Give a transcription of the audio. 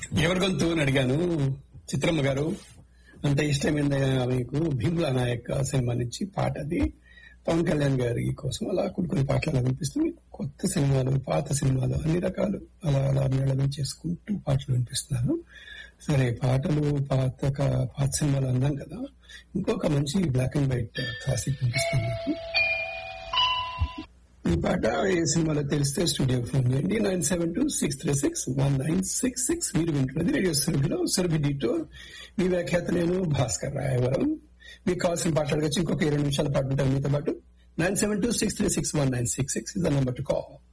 ఎవరి గొంతు అని అడిగాను చిత్రమ్మ గారు అంత ఇష్టమైంది మీకు భీముల నాయక్ సినిమా నుంచి పాట అది పవన్ కళ్యాణ్ గారి కోసం అలా కొన్ని కొన్ని పాటలు అలా వినిపిస్తూ మీకు కొత్త సినిమాలు పాత సినిమాలు అన్ని రకాలు అలా అలా మేళవం చేసుకుంటూ పాటలు వినిపిస్తున్నాను సరే పాటలు పాత క- పాత సినిమాలు అన్నాం కదా ఇంకొక మంచి బ్లాక్ అండ్ వైట్ క్లాసిక్ వినిపిస్తుంది మీకు ఈ పాట ఏ సినిమాలో తెలిస్తే స్టూడియో ఫోన్ చేయండి nine seven two six three six one nine six six మీరు వింటున్నది రేడియో సురభిలో సురభి డిటో మీ వ్యాఖ్యాత నేను భాస్కర్ రాయవరం మీకు కావాల్సిన పాటలు అడగచ్చు ఇంకొక ఇరవై నిమిషాల పాటు ఉంటాను మీతో పాటు nine seven two six three six one nine six six is the number to call